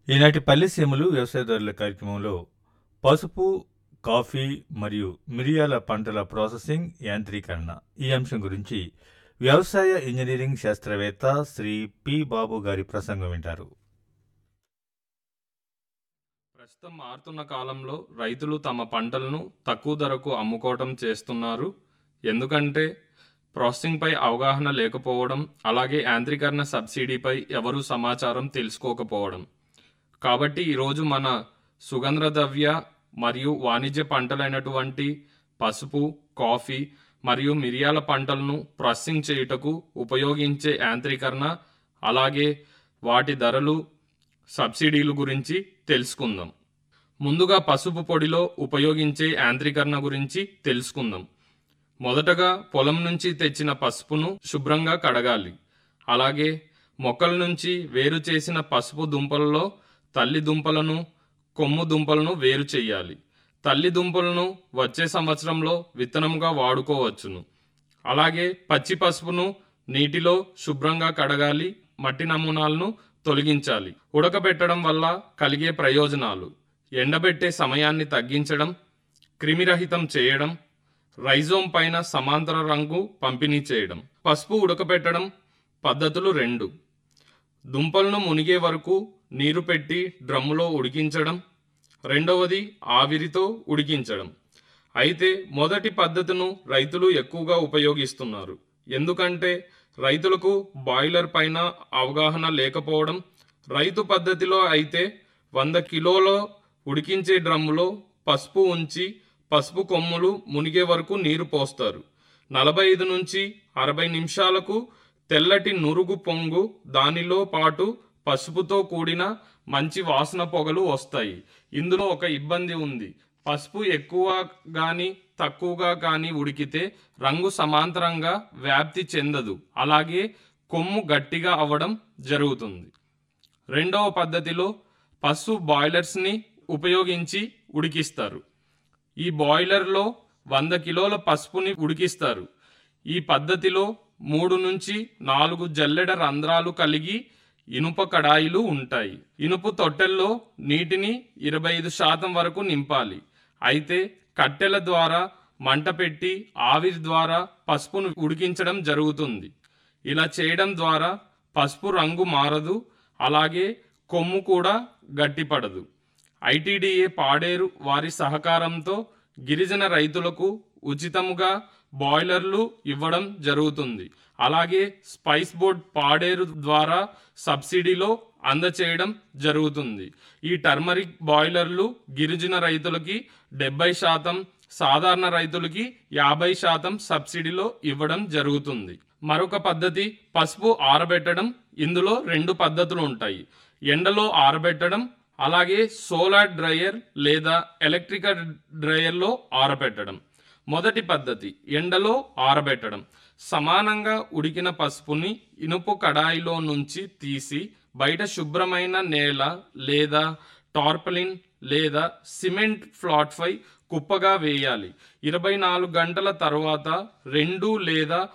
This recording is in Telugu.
ఈనాటి పల్లెసీమలు వ్యవసాయదారుల కార్యక్రమంలో పసుపు కాఫీ మరియు మిరియాల పంటల ప్రాసెసింగ్ యాంత్రీకరణ ఈ అంశం గురించి వ్యవసాయ ఇంజనీరింగ్ శాస్త్రవేత్త శ్రీ పి బాబు గారి ప్రసంగం వింటారు ప్రస్తుతం మారుతున్న కాలంలో రైతులు తమ పంటలను తక్కువ ధరకు అమ్ముకోవటం చేస్తున్నారు ఎందుకంటే ప్రాసెసింగ్పై అవగాహన లేకపోవడం అలాగే యాంత్రీకరణ సబ్సిడీపై ఎవరూ సమాచారం తెలుసుకోకపోవడం కాబట్టి ఈరోజు మన సుగంధ ద్రవ్య మరియు వాణిజ్య పంటలైనటువంటి పసుపు కాఫీ మరియు మిరియాల పంటలను ప్రాసెసింగ్ చేయుటకు ఉపయోగించే యాంత్రీకరణ అలాగే వాటి ధరలు సబ్సిడీలు గురించి తెలుసుకుందాం ముందుగా పసుపు పొడిలో ఉపయోగించే యాంత్రీకరణ గురించి తెలుసుకుందాం మొదటగా పొలం నుంచి తెచ్చిన పసుపును శుభ్రంగా కడగాలి అలాగే మొక్కల నుంచి వేరు చేసిన పసుపు దుంపలలో తల్లి దుంపలను కొమ్ము దుంపలను వేరు చేయాలి తల్లి దుంపలను వచ్చే సంవత్సరంలో విత్తనంగా వాడుకోవచ్చును అలాగే పచ్చి పసుపును నీటిలో శుభ్రంగా కడగాలి మట్టి నమూనాలను తొలగించాలి ఉడకబెట్టడం వల్ల కలిగే ప్రయోజనాలు ఎండబెట్టే సమయాన్ని తగ్గించడం క్రిమిరహితం చేయడం రైజోమ్ పైన సమాంతర రంగు పంపిణీ చేయడం పసుపు ఉడకబెట్టడం పద్ధతులు రెండు దుంపలను మునిగే వరకు నీరు పెట్టి డ్రమ్ములో ఉడికించడం రెండవది ఆవిరితో ఉడికించడం అయితే మొదటి పద్ధతిను రైతులు ఎక్కువగా ఉపయోగిస్తున్నారు ఎందుకంటే రైతులకు బాయిలర్ పైన అవగాహన లేకపోవడం రైతు పద్ధతిలో అయితే వంద కిలోల ఉడికించే డ్రమ్ములో పసుపు ఉంచి పసుపు కొమ్ములు మునిగే వరకు నీరు పోస్తారు నలభై ఐదు నుంచి అరవై నిమిషాలకు తెల్లటి నురుగు పొంగు దానిలో పాటు పసుపుతో కూడిన మంచి వాసన పొగలు వస్తాయి ఇందులో ఒక ఇబ్బంది ఉంది పసుపు ఎక్కువ కానీ తక్కువగా కానీ ఉడికితే రంగు సమాంతరంగా వ్యాప్తి చెందదు అలాగే కొమ్ము గట్టిగా అవ్వడం జరుగుతుంది రెండవ పద్ధతిలో పసుపు బాయిలర్స్ని ఉపయోగించి ఉడికిస్తారు ఈ బాయిలర్లో వంద కిలోల పసుపుని ఉడికిస్తారు ఈ పద్ధతిలో మూడు నుంచి నాలుగు జల్లెడ రంధ్రాలు కలిగి ఇనుప కడాయిలు ఉంటాయి ఇనుపు తొట్టెల్లో నీటిని ఇరవై ఐదు శాతం వరకు నింపాలి అయితే కట్టెల ద్వారా మంట పెట్టి ఆవిరి ద్వారా పసుపును ఉడికించడం జరుగుతుంది ఇలా చేయడం ద్వారా పసుపు రంగు మారదు అలాగే కొమ్ము కూడా గట్టిపడదు ఐటీడీఏ పాడేరు వారి సహకారంతో గిరిజన రైతులకు ఉచితముగా బాయిలర్లు ఇవ్వడం జరుగుతుంది అలాగే స్పైస్ బోర్డ్ పాడేరు ద్వారా సబ్సిడీలో అందచేయడం జరుగుతుంది ఈ టర్మరిక్ బాయిలర్లు గిరిజన రైతులకి డెబ్బై శాతం సాధారణ రైతులకి యాభై శాతం సబ్సిడీలో ఇవ్వడం జరుగుతుంది మరొక పద్ధతి పసుపు ఆరబెట్టడం ఇందులో రెండు పద్ధతులు ఉంటాయి ఎండలో ఆరబెట్టడం అలాగే సోలార్ డ్రయర్ లేదా ఎలక్ట్రికల్ డ్రయర్లో ఆరబెట్టడం మొదటి పద్ధతి ఎండలో ఆరబెట్టడం సమానంగా ఉడికిన పసుపుని ఇనుపు కడాయిలో నుంచి తీసి బయట శుభ్రమైన నేల లేదా టార్పలిన్ లేదా సిమెంట్ ఫ్లాట్పై కుప్పగా వేయాలి ఇరవై నాలుగు గంటల తర్వాత రెండు లేదా